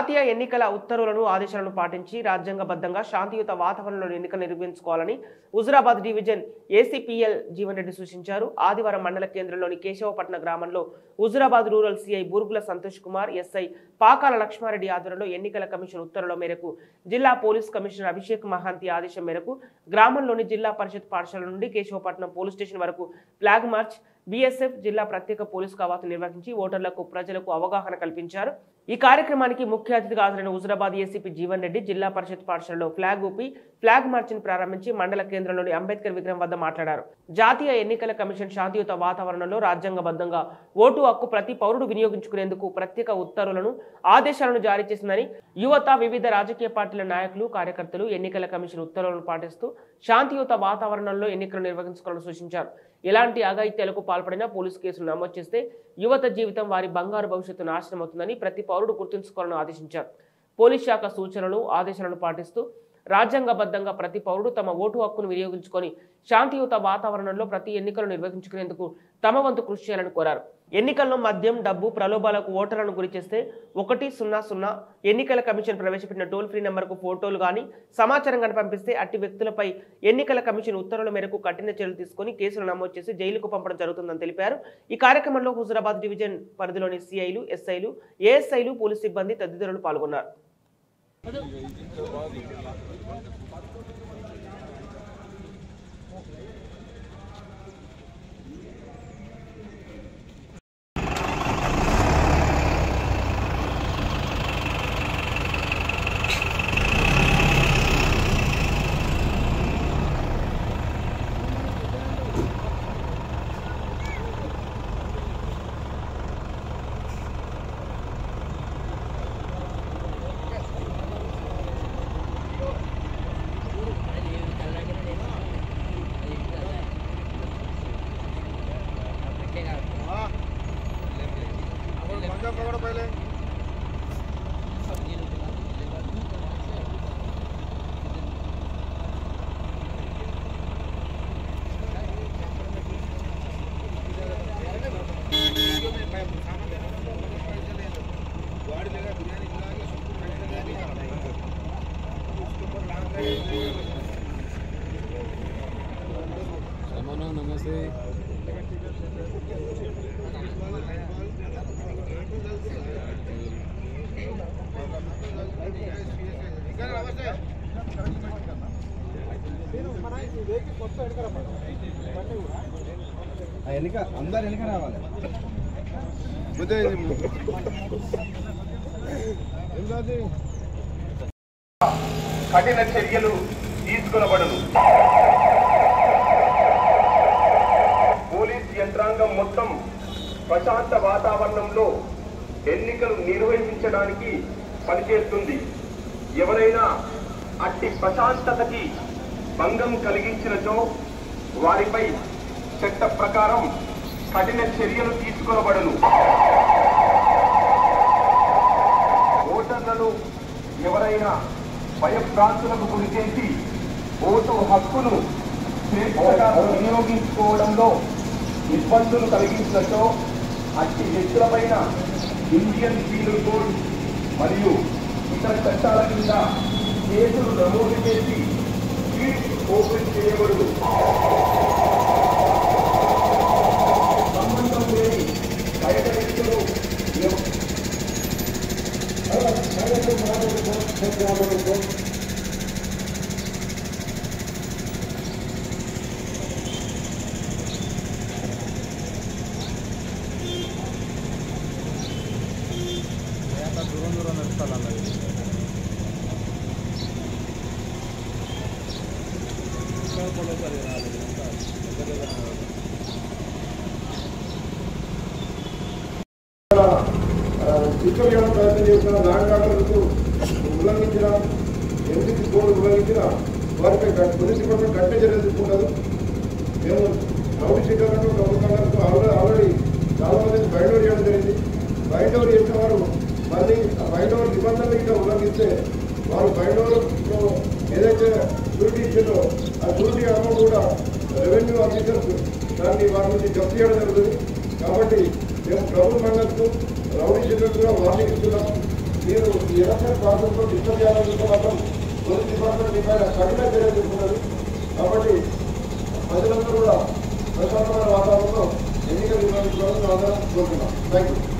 జాతీయ ఎన్నికల ఉత్తర్వులను ఆదేశాలను పాటించి రాజ్యాంగబద్ధంగా శాంతియుత వాతావరణంలో ఎన్నికలు నిర్వహించుకోవాలని హుజురాబాద్ డివిజన్ ఏసీపీఎల్ జీవన్ రెడ్డి సూచించారు ఆదివారం మండల కేంద్రంలోని కేశవపట్న గ్రామంలో Huzurabad rural CI Burgula Santosh Kumar SI Pakala Laxma Reddy ఆధ్వర్యంలో ఎన్నికల కమిషన్ ఉత్తర్వుల మేరకు జిల్లా పోలీస్ కమిషనర్ అభిషేక్ మహాంతి ఆదేశం మేరకు గ్రామంలోని జిల్లా పరిషత్ పాఠశాల నుండి కేశవపట్నం పోలీస్ స్టేషన్ వరకు ఫ్లాగ్ మార్చ్ బీఎస్ఎఫ్ జిల్లా ప్రత్యేక పోలీస్ కవాతు నిర్వహించి ఓటర్లకు ప్రజలకు అవగాహన కల్పించారు ఈ కార్యక్రమానికి ముఖ్య అతిథిగా హాజరైన హుజురాబాద్ ఏసీపీ జీవన్ రెడ్డి జిల్లా పరిషత్ పాఠశాలలో ఫ్లాగ్ ఊపి ఫ్లాగ్ మార్చిని ప్రారంభించి మండల కేంద్రంలోని అంబేద్కర్ విగ్రహం వద్ద మాట్లాడారు జాతీయ ఎన్నికల కమిషన్ శాంతియుత వాతావరణంలో రాజ్యాంగబద్ధంగా ఓటు హక్కు ప్రతి పౌరుడు వినియోగించుకునేందుకు ప్రత్యేక ఉత్తర్వులను ఆదేశాలను జారీ చేసిందని యువత వివిధ రాజకీయ పార్టీల నాయకులు కార్యకర్తలు ఎన్నికల కమిషన్ ఉత్తర్వులను పాటిస్తూ శాంతియుత వాతావరణంలో ఎన్నికలు నిర్వహించుకోవాలని సూచించారు ఎలాంటి అఘాయిత్యాలకు పాల్పడినా పోలీసు కేసులు నమోదు చేస్తే యువత జీవితం వారి బంగారు భవిష్యత్తు నాశనం అవుతుందని ప్రతి పౌరుడు గుర్తుంచుకోవాలని ఆదేశించారు పోలీస్ శాఖ సూచనలు ఆదేశాలను పాటిస్తూ రాజ్యాంగబద్ధంగా ప్రతి పౌరుడు తమ ఓటు హక్కును వినియోగించుకొని శాంతియుత వాతావరణంలో ప్రతి ఎన్నికలు నిర్వహించుకునేందుకు తమ వంతు కృషి చేయాలని కోరారు ఎన్నికల్లో మద్యం డబ్బు ప్రలోభాలకు ఓటర్లను గురి చేస్తే ఒకటి సున్నా సున్నా ఎన్నికల కమిషన్ ప్రవేశపెట్టిన టోల్ ఫ్రీ నెంబర్కు ఫోటోలు కానీ సమాచారం కానీ పంపిస్తే అట్టి వ్యక్తులపై ఎన్నికల కమిషన్ ఉత్తర్వుల మేరకు కఠిన చర్యలు తీసుకొని కేసులు నమోదు చేసి జైలుకు పంపడం జరుగుతుందని తెలిపారు ఈ కార్యక్రమంలో హుజురాబాద్ డివిజన్ పరిధిలోని సిఐలు ఎస్ఐలు ఏఎస్ఐలు పోలీసు సిబ్బంది తదితరులు పాల్గొన్నారు రమణ నమస్తే ఎన్నిక అందరు ఎన్నిక రావాలి కఠిన చర్యలు తీసుకునబడను పోలీస్ యంత్రాంగం మొత్తం ప్రశాంత వాతావరణంలో ఎన్నికలు నిర్వహించడానికి పనిచేస్తుంది ఎవరైనా అట్టి ప్రశాంతతకి భంగం కలిగించినచో వారిపై చట్ట ప్రకారం కఠిన చర్యలు తీసుకునబడను ఓటర్లను ఎవరైనా భయభ్రాంతులకు గురి చేసి ఓటు హక్కును స్వేచ్ఛగా వినియోగించుకోవడంలో ఇబ్బందులు కలిగించినచో అట్టి వ్యక్తులపైన ఇండియన్ పీనల్ కోడ్ మరియు ఇతర చట్టాల కింద కేసులు నమోదు చేసి ఫీల్డ్ ఓపెన్ చేయబడును సంబంధం లేని బయట వ్యక్తులు ఎవ- దూరం దూరం నడుస్తాను అన్నది చిత్తూరు ప్రయత్నం చేసిన ల్యాండ్ ఆర్డర్లకు ఉల్లంఘించిన ఎందుకు కోడ్ ఉల్లంఘించిన వారిపై గట్- పోలీస్ డిపార్ట్మెంట్ కఠిన చర్యలు తీసుకుంటారు మేము రౌడీ షీటర్లకు ప్రభుత్వాలకు ఆల్రెడీ ఆల్రెడీ చాలా మందికి బయట చేయడం జరిగింది బయట చేసిన వారు మళ్ళీ ఆ బయట నిబంధనలు ఇంకా ఉల్లంఘిస్తే వారు బయట ఏదైతే షూరిటీ ఇచ్చిందో ఆ షూరిటీ అమౌంట్ కూడా రెవెన్యూ ఆఫీసర్స్ దాన్ని వారి నుంచి జప్తు చేయడం జరుగుతుంది కాబట్టి మేము ప్రభుత్వ మండలకు రౌడీ షీటర్స్ కూడా వార్నింగ్ ఇస్తున్నాం మీరు ఈ ఎలక్షన్ ప్రాసెస్లో డిస్టర్బ్ చేయాలనుకుంటే మాత్రం పోలీస్ డిపార్ట్మెంట్ మీ పైన కఠిన చర్య తీసుకున్నది కాబట్టి ప్రజలందరూ కూడా ప్రశాంతమైన వాతావరణంలో ఎన్నికలు నిర్వహించుకోవాలని మేము అందరం కోరుతున్నాం థ్యాంక్ యూ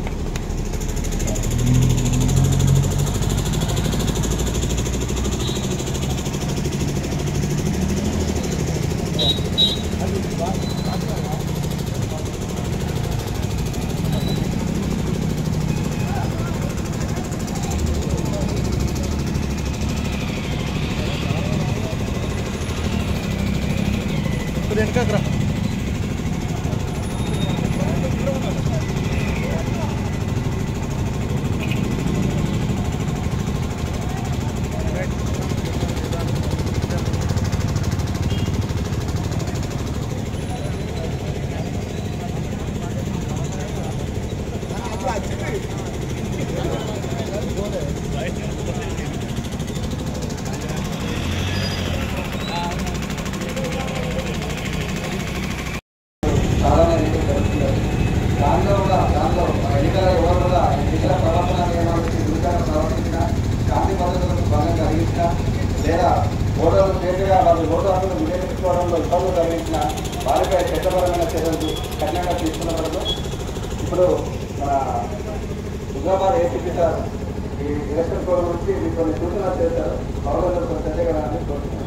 చాలా ఎన్నికలు జరుగుతున్నారు దానిలో కూడా దానిలో ఎన్నికల ఎవరు కూడా ఎన్నికల ప్రవర్తన నియమాలకు విరుద్ధంగా ప్రవర్తించిన శాంతి భద్రతలకు భంగం కలిగించిన లేదా ఓటర్లు స్వేచ్ఛగా వాళ్ళు ఓటు హక్కును వినియోగించుకోవడంలో ఇబ్బందులు కలిగించిన వారిపై చట్టపరమైన చర్యలు కఠినంగా తీసుకున్న వరకు ఇప్పుడు మన హుజరాబాద్ ఏసీపీ సార్ ఈ ఎలక్షన్ కోడ్ గురించి మీకు కొన్ని సూచనలు చేశారు పౌరులందరూ కొంచెం తెలియగలని కోరుతున్నాను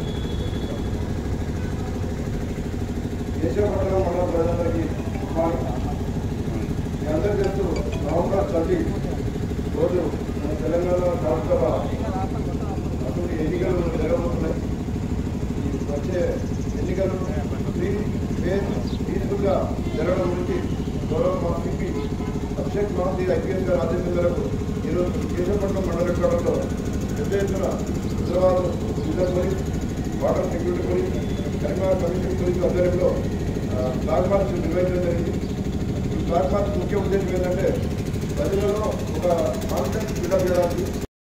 కేశవపట్నం మండల ప్రజలందరికీ గుడ్ మార్నింగ్ మీ అందరికీ తెలుసు నవంబర్ థర్టీ రోజు మన తెలంగాణ రాష్ట్రసభ అటువంటి ఎన్నికలు జరగబోతున్నాయి ఈ వచ్చే ఎన్నికలు ఫ్రీ ఫేర్ పీస్ఫుల్గా జరగడం గురించి గౌరవ మా సిపి అభిషేక్ మహంతి ఐపీఎస్ గారి ఆదేశం మేరకు ఈరోజు కేశవపట్నం మండల కేంద్రంలో పెద్ద ఎత్తున Hyderabad reserve police water security police Telangana commission police ఆధ్వర్యంలో ఆ, ఫ్లాగ్ మార్చ్ నిర్వహించడం జరిగింది ఈ ఫ్లాగ్ మార్చ్ ముఖ్య ఉద్దేశం ఏంటంటే ప్రజలలో ఒక కాన్ఫిడెన్స్ బిల్డప్ చేయడానికి